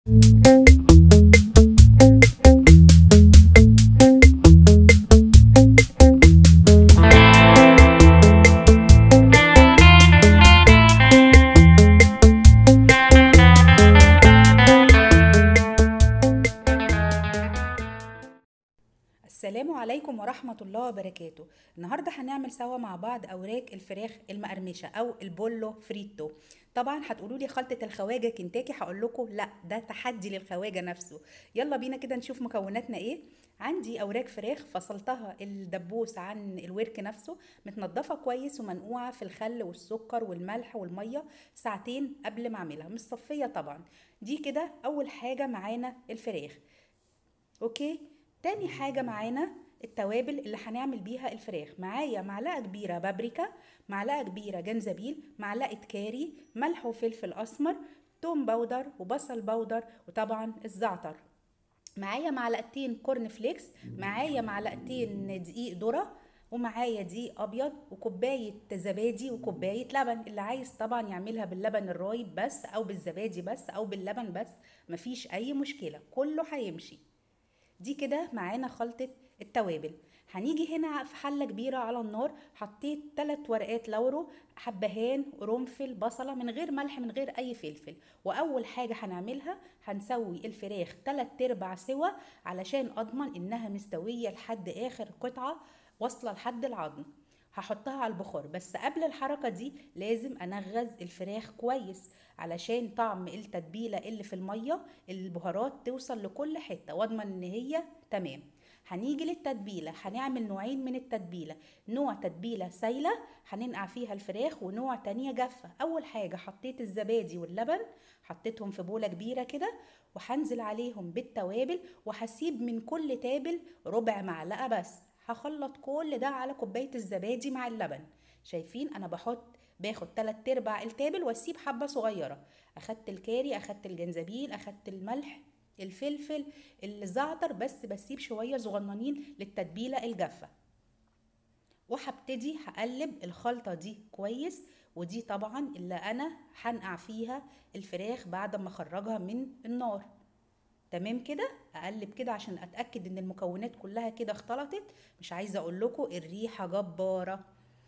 السلام عليكم ورحمة الله وبركاته النهاردة هنعمل سوا مع بعض أوراق الفراخ المقرمشة أو البولو فريتو طبعا هتقولوا لي خلطة الخواجة كنتاكي هقول لكم لا ده تحدي للخواجة نفسه يلا بينا كده نشوف مكوناتنا ايه عندي اوراق فراخ فصلتها الدبوس عن الورك نفسه متنضفه كويس ومنقوعه في الخل والسكر والملح والميه ساعتين قبل ما اعملها مش صفيه طبعا دي كده اول حاجه معانا الفراخ اوكي تاني حاجة معانا التوابل اللي هنعمل بيها الفراخ معايا معلقة كبيرة بابريكا معلقة كبيرة جنزبيل معلقة كاري ملح وفلفل أسمر توم باودر وبصل باودر وطبعا الزعتر معايا معلقتين كورن فليكس معايا معلقتين دقيق ذرة ومعايا دقيق ابيض وكوبايه زبادي وكوبايه لبن اللي عايز طبعا يعملها باللبن الرايب بس او بالزبادي بس او باللبن بس مفيش اي مشكله كله هيمشي دي كده معانا خلطة التوابل هنيجي هنا في حلة كبيرة على النار حطيت تلات ورقات لورو حبهان قرنفل بصلة من غير ملح من غير أي فلفل وأول حاجة هنعملها هنسوي الفراخ تلات أرباع سوا علشان أضمن إنها مستوية لحد آخر قطعة واصلة لحد العظم هحطها على البخار بس قبل الحركة دي لازم أنغز الفراخ كويس علشان طعم التتبيلة اللي في المية البهارات توصل لكل حتة واضمن ان هي تمام هنيجي للتتبيلة هنعمل نوعين من التتبيلة نوع تتبيلة سايلة هننقع فيها الفراخ ونوع تانية جافة أول حاجة حطيت الزبادي واللبن حطيتهم في بولة كبيرة كده وهنزل عليهم بالتوابل وهسيب من كل تابل ربع معلقة بس هخلط كل ده على كوباية الزبادي مع اللبن شايفين أنا بحط باخد تلات ارباع التابل واسيب حبه صغيره اخدت الكاري اخدت الجنزبيل اخدت الملح الفلفل الزعتر بس بسيب شويه صغننين للتتبيله الجافه وهبتدي هقلب الخلطه دي كويس ودي طبعا اللي انا هنقع فيها الفراخ بعد ما اخرجها من النار تمام كده اقلب كده عشان اتاكد ان المكونات كلها كده اختلطت مش عايزه اقول لكم الريحه جباره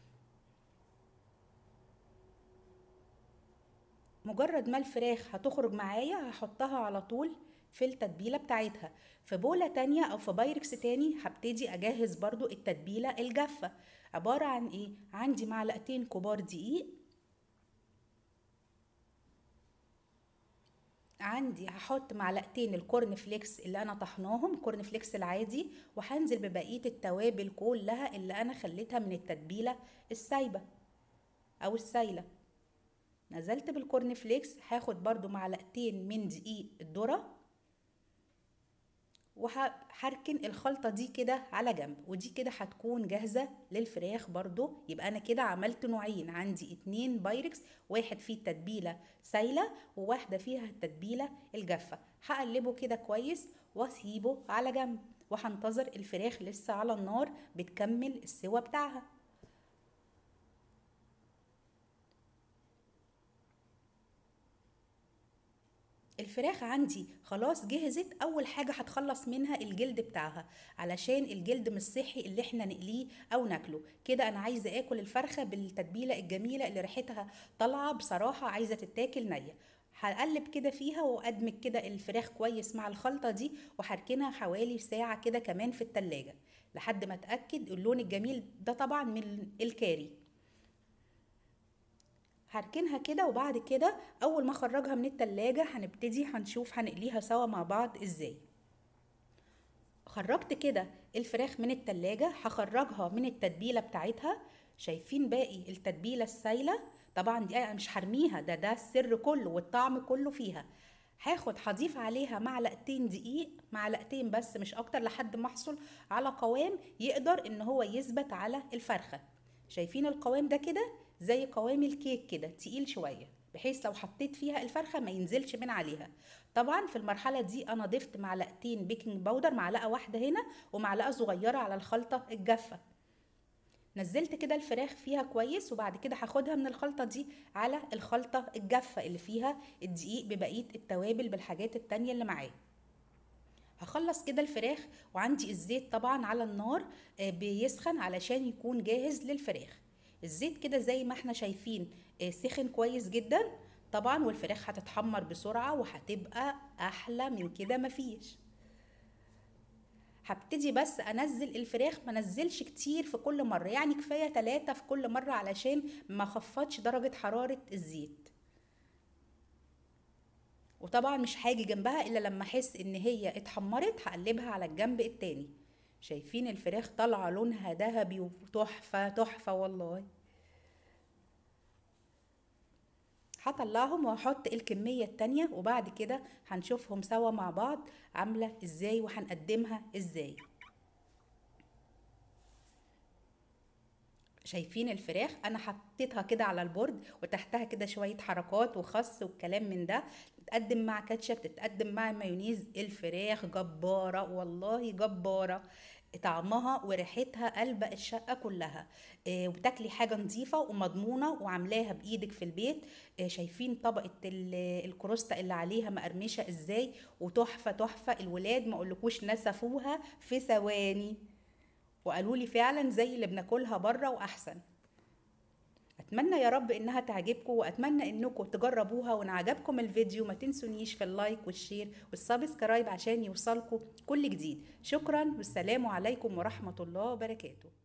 مجرد ما الفراخ هتخرج معايا هحطها على طول في التتبيله بتاعتها في بوله تانية او في بايركس تاني هبتدي اجهز برضو التتبيله الجافه عباره عن ايه عندي معلقتين كبار دقيق عندي هحط معلقتين الكورن فليكس اللي انا طحناهم كورن فليكس العادي وهنزل ببقيه التوابل كلها اللي انا خليتها من التتبيله السايبه او السايله نزلت بالكورن فليكس هاخد برضو معلقتين من دقيق الذره وهركن الخلطه دي كده على جنب ودي كده هتكون جاهزه للفراخ برضو يبقى انا كده عملت نوعين عندي اتنين بايركس واحد فيه التتبيله سايله وواحده فيها التتبيله الجافه هقلبه كده كويس واسيبه على جنب وهنتظر الفراخ لسه على النار بتكمل السوا بتاعها الفراخ عندي خلاص جهزت اول حاجه هتخلص منها الجلد بتاعها علشان الجلد مش صحي اللي احنا نقليه او ناكله كده انا عايزه اكل الفرخه بالتتبيله الجميله اللي ريحتها طالعه بصراحه عايزه تتاكل نيه هقلب كده فيها وادمج كده الفراخ كويس مع الخلطه دي وهركنها حوالي ساعه كده كمان في التلاجة لحد ما اتاكد اللون الجميل ده طبعا من الكاري هركنها كده وبعد كده اول ما اخرجها من التلاجة هنبتدي هنشوف هنقليها سوا مع بعض ازاي خرجت كده الفراخ من التلاجة هخرجها من التتبيلة بتاعتها شايفين باقي التتبيلة السايلة طبعا دي انا مش هرميها ده ده السر كله والطعم كله فيها هاخد هضيف عليها معلقتين دقيق معلقتين بس مش اكتر لحد ما احصل على قوام يقدر ان هو يثبت على الفرخة شايفين القوام ده كده زي قوام الكيك كده تقيل شويه بحيث لو حطيت فيها الفرخه ما ينزلش من عليها طبعا في المرحله دي انا ضفت معلقتين بيكنج باودر معلقه واحده هنا ومعلقه صغيره على الخلطه الجافه نزلت كده الفراخ فيها كويس وبعد كده هاخدها من الخلطة دي على الخلطة الجافة اللي فيها الدقيق ببقية التوابل بالحاجات التانية اللي معاه هخلص كده الفراخ وعندي الزيت طبعا على النار آه، بيسخن علشان يكون جاهز للفراخ الزيت كده زي ما احنا شايفين آه، سخن كويس جدا طبعا والفراخ هتتحمر بسرعة وهتبقى احلى من كده مفيش هبتدي بس انزل الفراخ ما نزلش كتير في كل مرة يعني كفاية تلاتة في كل مرة علشان ما خفتش درجة حرارة الزيت وطبعا مش هاجي جنبها الا لما احس ان هي اتحمرت هقلبها على الجنب التاني شايفين الفراخ طالعه لونها ذهبي وتحفه تحفه والله هطلعهم واحط الكميه التانية وبعد كده هنشوفهم سوا مع بعض عامله ازاي وهنقدمها ازاي شايفين الفراخ انا حطيتها كده على البورد وتحتها كده شويه حركات وخس والكلام من ده تتقدم مع كاتشب تتقدم مع مايونيز الفراخ جباره والله جباره طعمها وريحتها قلب الشقة كلها آه وبتاكلي حاجة نظيفة ومضمونة وعاملاها بإيدك في البيت آه شايفين طبقة الكروستة اللي عليها مقرمشة ازاي وتحفة تحفة الولاد ما اقولكوش نسفوها في ثواني وقالوا لي فعلا زي اللي بناكلها بره واحسن اتمنى يا رب انها تعجبكم واتمنى انكم تجربوها وان عجبكم الفيديو ما تنسونيش في اللايك والشير والسبسكرايب عشان يوصلكم كل جديد شكرا والسلام عليكم ورحمه الله وبركاته